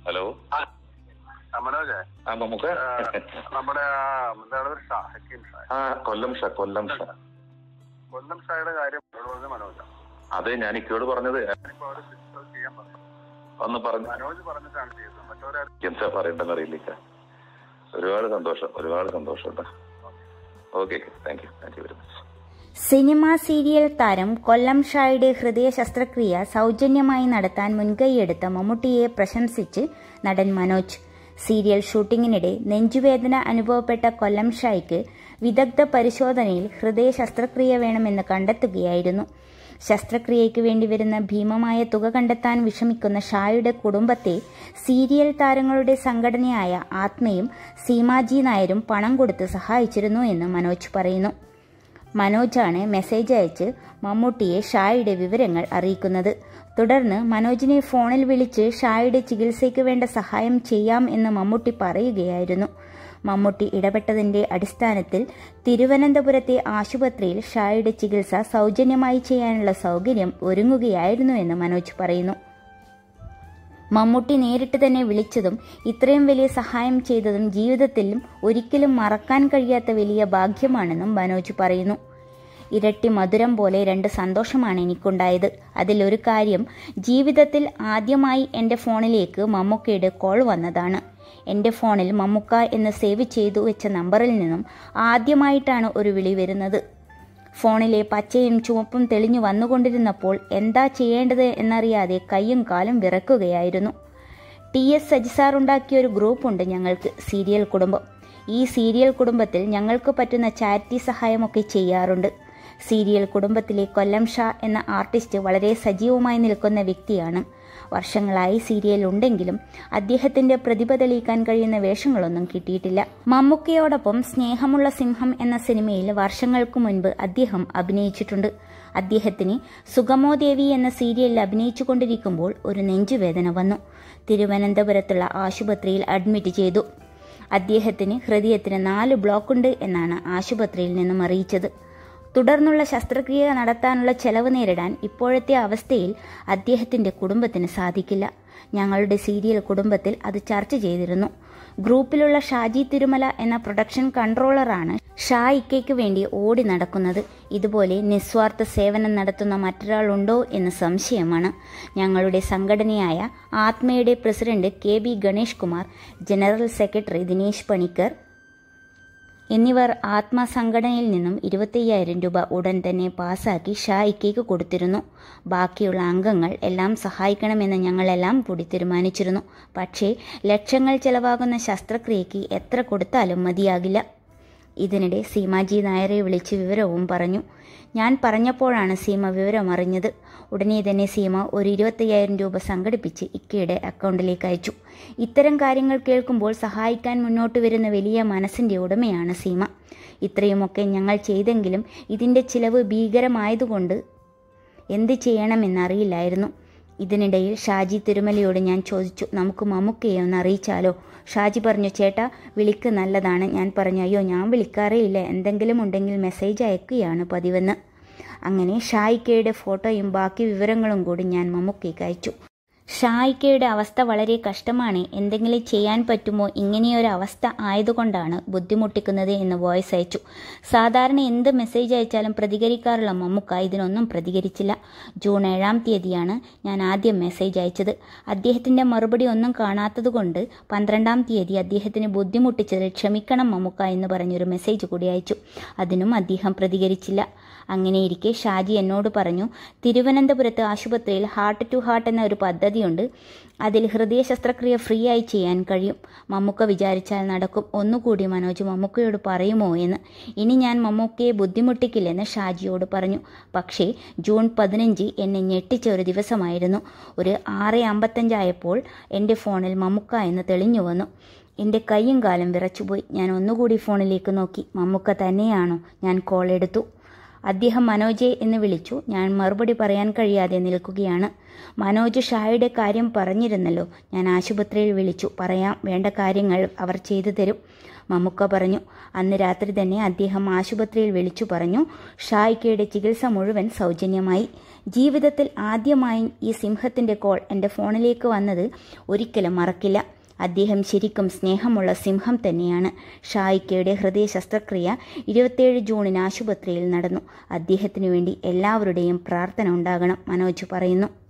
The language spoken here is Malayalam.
ഹലോ ആ, മനോജ് ആ നമുക്ക് ആ, നമ്മുടെ ആ, എന്താണ് ഒരു ഷാ ഹക്കീം ഷാ ആ കൊല്ലം ഷാ കൊല്ലം ഷാ കൊല്ലം ഷായുടെ കാര്യം എന്നോട് പറഞ്ഞ മനോജ് അതെ ഞാൻ ഇക്കയോട് പറഞ്ഞത് ഇപ്പൊ അവര് സിസ്റ്റർ ചെയ്യാൻ പറഞ്ഞു ഒന്ന് പറഞ്ഞു മനോജ് പറഞ്ഞിട്ടാണ് ചെയ്തത് മറ്റവരാരും എന്താ പറയണ്ടെന്ന് അറിയില്ല ഒരുപാട് സന്തോഷം ഒരുപാട് സന്തോഷം കേട്ടോ okay thank you thank you very much സിനിമ സീരിയൽ താരം കൊല്ലം ഷായുടെ ഹൃദയ ശസ്ത്രക്രിയ സൗജന്യമായി നടത്താൻ മുൻകൈയെടുത്ത മമ്മൂട്ടിയെ പ്രശംസിച്ച് നടൻ മനോജ് സീരിയൽ ഷൂട്ടിങ്ങിനിടെ നെഞ്ചുവേദന അനുഭവപ്പെട്ട കൊല്ലം ഷായ്ക്ക് വിദഗ്ധ പരിശോധനയിൽ ഹൃദയ ശസ്ത്രക്രിയ വേണമെന്ന് കണ്ടെത്തുകയായിരുന്നു ശസ്ത്രക്രിയയ്ക്ക് വേണ്ടി വരുന്ന ഭീമമായ തുക കണ്ടെത്താൻ വിഷമിക്കുന്ന ഷായുടെ കുടുംബത്തെ സീരിയൽ താരങ്ങളുടെ സംഘടനയായ ആത്മയും സീമാജി നായരും പണം കൊടുത്ത് സഹായിച്ചിരുന്നു എന്ന് മനോജ് പറയുന്നു മനോജാണ് മെസ്സേജ് അയച്ച് മമ്മൂട്ടിയെ ഷായുടെ വിവരങ്ങൾ അറിയിക്കുന്നത് തുടർന്ന് മനോജിനെ ഫോണിൽ വിളിച്ച് ഷായുടെ ചികിത്സയ്ക്ക് വേണ്ട സഹായം ചെയ്യാം എന്ന് മമ്മൂട്ടി പറയുകയായിരുന്നു മമ്മൂട്ടി ഇടപെട്ടതിന്റെ അടിസ്ഥാനത്തിൽ തിരുവനന്തപുരത്തെ ആശുപത്രിയിൽ ഷായുടെ ചികിത്സ സൗജന്യമായി ചെയ്യാനുള്ള സൗകര്യം ഒരുങ്ങുകയായിരുന്നു എന്ന് മനോജ് പറയുന്നു മമ്മൂട്ടി നേരിട്ട് തന്നെ വിളിച്ചതും ഇത്രയും വലിയ സഹായം ചെയ്തതും ജീവിതത്തിലും ഒരിക്കലും മറക്കാൻ കഴിയാത്ത വലിയ ഭാഗ്യമാണെന്നും മനോജ് പറയുന്നു ഇരട്ടി മധുരം പോലെ രണ്ട് സന്തോഷമാണ് എനിക്കുണ്ടായത് അതിലൊരു കാര്യം ജീവിതത്തിൽ ആദ്യമായി എൻ്റെ ഫോണിലേക്ക് മമ്മൂക്കയുടെ കോൾ വന്നതാണ് എൻ്റെ ഫോണിൽ മമ്മൂക്ക എന്ന് സേവ് ചെയ്തു വെച്ച നമ്പറിൽ നിന്നും ആദ്യമായിട്ടാണ് ഒരു വിളി വരുന്നത് ഫോണിലെ പച്ചയും ചുവപ്പും തെളിഞ്ഞു വന്നുകൊണ്ടിരുന്നപ്പോൾ എന്താ ചെയ്യേണ്ടത് എന്നറിയാതെ കയ്യും കാലും വിറക്കുകയായിരുന്നു ടി എസ് സജിസാർ ഉണ്ടാക്കിയ ഒരു ഗ്രൂപ്പുണ്ട് ഞങ്ങൾക്ക് സീരിയൽ കുടുംബം ഈ സീരിയൽ കുടുംബത്തിൽ ഞങ്ങൾക്ക് പറ്റുന്ന ചാരിറ്റി സഹായമൊക്കെ ചെയ്യാറുണ്ട് സീരിയൽ കുടുംബത്തിലെ കൊല്ലം ഷാ എന്ന ആർട്ടിസ്റ്റ് വളരെ സജീവമായി നിൽക്കുന്ന വ്യക്തിയാണ് വർഷങ്ങളായി സീരിയൽ ഉണ്ടെങ്കിലും അദ്ദേഹത്തിന്റെ പ്രതിഭ തെളിയിക്കാൻ കഴിയുന്ന വേഷങ്ങളൊന്നും കിട്ടിയിട്ടില്ല മമ്മൂക്കയോടൊപ്പം സ്നേഹമുള്ള സിംഹം എന്ന സിനിമയിൽ വർഷങ്ങൾക്ക് മുൻപ് അദ്ദേഹം അഭിനയിച്ചിട്ടുണ്ട് അദ്ദേഹത്തിന് സുഗമോദേവി എന്ന സീരിയലിൽ അഭിനയിച്ചുകൊണ്ടിരിക്കുമ്പോൾ ഒരു നെഞ്ചുവേദന വന്നു തിരുവനന്തപുരത്തുള്ള ആശുപത്രിയിൽ അഡ്മിറ്റ് ചെയ്തു അദ്ദേഹത്തിന് ഹൃദയത്തിന് നാല് ബ്ലോക്കുണ്ട് എന്നാണ് ആശുപത്രിയിൽ നിന്നും അറിയിച്ചത് തുടർന്നുള്ള ശസ്ത്രക്രിയ നടത്താനുള്ള ചെലവ് നേരിടാൻ ഇപ്പോഴത്തെ അവസ്ഥയിൽ അദ്ദേഹത്തിന്റെ കുടുംബത്തിന് സാധിക്കില്ല ഞങ്ങളുടെ സീരിയൽ കുടുംബത്തിൽ അത് ചർച്ച ചെയ്തിരുന്നു ഗ്രൂപ്പിലുള്ള ഷാജി തിരുമല എന്ന പ്രൊഡക്ഷൻ കൺട്രോളറാണ് ഷാ ഇക്കയ്ക്ക് വേണ്ടി ഓടി നടക്കുന്നത് ഇതുപോലെ നിസ്വാർത്ഥ സേവനം നടത്തുന്ന മറ്റൊരാളുണ്ടോ എന്ന് സംശയമാണ് ഞങ്ങളുടെ സംഘടനയായ ആത്മയുടെ president K B Ganesh Kumar general secretary Dinesh Panicker എന്നിവർ ആത്മ സംഘടനയിൽ നിന്നും ഇരുപത്തയ്യായിരം രൂപ ഉടൻ തന്നെ പാസാക്കി ഷായിക്കേക്ക് കൊടുത്തിരുന്നു ബാക്കിയുള്ള അംഗങ്ങൾ എല്ലാം സഹായിക്കണമെന്ന് ഞങ്ങളെല്ലാം കൂടി തീരുമാനിച്ചിരുന്നു പക്ഷേ ലക്ഷങ്ങൾ ചെലവാകുന്ന ശസ്ത്രക്രിയയ്ക്ക് എത്ര കൊടുത്താലും മതിയാകില്ല ഇതിനിടെ സീമാജി നായരെ വിളിച്ച് വിവരവും പറഞ്ഞു ഞാൻ പറഞ്ഞപ്പോഴാണ് സീമ വിവരം അറിഞ്ഞത് ഉടനെ തന്നെ സീമ ഒരു ഇരുപത്തയ്യായിരം രൂപ സംഘടിപ്പിച്ച് ഇക്കയുടെ അക്കൗണ്ടിലേക്ക് അയച്ചു ഇത്തരം കാര്യങ്ങൾ കേൾക്കുമ്പോൾ സഹായിക്കാൻ മുന്നോട്ട് വരുന്ന വലിയ മനസ്സിൻ്റെ ഉടമയാണ് സീമ ഇത്രയുമൊക്കെ ഞങ്ങൾ ചെയ്തെങ്കിലും ഇതിൻ്റെ ചിലവ് ഭീകരമായതുകൊണ്ട് എന്ത് ചെയ്യണമെന്നറിയില്ലായിരുന്നു ഇതിനിടയിൽ ഷാജി തിരുമലയോട് ഞാൻ ചോദിച്ചു നമുക്ക് മമ്മൂക്കയെ ഒന്ന് അറിയിച്ചാലോ ഷാജി പറഞ്ഞു ചേട്ടാ വിളിക്ക് നല്ലതാണ് ഞാൻ പറഞ്ഞു അയ്യോ ഞാൻ വിളിക്കാറേ ഇല്ല എന്തെങ്കിലും ഉണ്ടെങ്കിൽ മെസ്സേജ് അയക്കുകയാണ് പതിവെന്ന് അങ്ങനെ ഷായിക്കയുടെ ഫോട്ടോയും ബാക്കി വിവരങ്ങളും കൂടി ഞാൻ മമ്മൂക്കയ്ക്ക് അയച്ചു ഷായിക്കയുടെ അവസ്ഥ വളരെ കഷ്ടമാണ് എന്തെങ്കിലും ചെയ്യാൻ പറ്റുമോ ഇങ്ങനെയൊരു അവസ്ഥ ആയതുകൊണ്ടാണ് ബുദ്ധിമുട്ടിക്കുന്നത് എന്ന് വോയിസ് അയച്ചു സാധാരണ എന്ത് മെസ്സേജ് അയച്ചാലും പ്രതികരിക്കാറുള്ള മമ്മുക്ക ഇതിനൊന്നും പ്രതികരിച്ചില്ല ജൂൺ ഏഴാം തീയതിയാണ് ഞാൻ ആദ്യം മെസ്സേജ് അയച്ചത് അദ്ദേഹത്തിൻ്റെ മറുപടി ഒന്നും കാണാത്തതുകൊണ്ട് പന്ത്രണ്ടാം തീയതി അദ്ദേഹത്തിന് ബുദ്ധിമുട്ടിച്ചതിൽ ക്ഷമിക്കണം മമ്മുക്ക എന്ന് പറഞ്ഞൊരു മെസ്സേജ് കൂടി അയച്ചു അതിനും അദ്ദേഹം പ്രതികരിച്ചില്ല അങ്ങനെയിരിക്കെ ഷാജി എന്നോട് പറഞ്ഞു തിരുവനന്തപുരത്ത് ആശുപത്രിയിൽ ഹാർട്ട് ടു ഹാർട്ട് എന്ന ഒരു പദ്ധതിയുണ്ട് അതിൽ ഹൃദയ ശസ്ത്രക്രിയ ഫ്രീ ആയി ചെയ്യാൻ കഴിയും മമ്മൂക്ക വിചാരിച്ചാൽ നടക്കും ഒന്നുകൂടി മനോജ് മമ്മൂക്കയോട് പറയുമോ എന്ന് ഇനി ഞാൻ മമ്മൂക്കയെ ബുദ്ധിമുട്ടിക്കില്ലെന്ന് ഷാജിയോട് പറഞ്ഞു പക്ഷേ ജൂൺ പതിനഞ്ച് എന്നെ ഞെട്ടിച്ച ഒരു ദിവസമായിരുന്നു ഒരു ആറ് അമ്പത്തഞ്ചായപ്പോൾ എൻ്റെ ഫോണിൽ മമ്മൂക്ക എന്ന് തെളിഞ്ഞു വന്നു എൻ്റെ കൈയും കാലും വിറച്ചുപോയി ഞാൻ ഒന്നുകൂടി ഫോണിലേക്ക് നോക്കി മമ്മൂക്ക തന്നെയാണോ ഞാൻ കോൾ എടുത്തു അദ്ദേഹം മനോജെ എന്ന് വിളിച്ചു ഞാൻ മറുപടി പറയാൻ കഴിയാതെ നിൽക്കുകയാണ് മനോജ് ഷായുടെ കാര്യം പറഞ്ഞിരുന്നല്ലോ ഞാൻ ആശുപത്രിയിൽ വിളിച്ചു പറയാം വേണ്ട കാര്യങ്ങൾ അവർ ചെയ്തു തരും മമ്മുക്ക പറഞ്ഞു അന്ന് രാത്രി തന്നെ അദ്ദേഹം ആശുപത്രിയിൽ വിളിച്ചു പറഞ്ഞു ഷായ്ക്കയുടെ ചികിത്സ മുഴുവൻ സൗജന്യമായി ജീവിതത്തിൽ ആദ്യമായി ഈ സിംഹത്തിന്റെ കോൾ എൻ്റെ ഫോണിലേക്ക് വന്നത് ഒരിക്കലും മറക്കില്ല അദ്ദേഹം ശരിക്കും സ്നേഹമുള്ള സിംഹം തന്നെയാണ് ഷായിക്കയുടെ ഹൃദയ ശസ്ത്രക്രിയ ഇരുപത്തേഴ് ജൂണിന് ആശുപത്രിയിൽ നടന്നു അദ്ദേഹത്തിനു വേണ്ടി എല്ലാവരുടെയും പ്രാർത്ഥന ഉണ്ടാകണം മനോജ് പറയുന്നു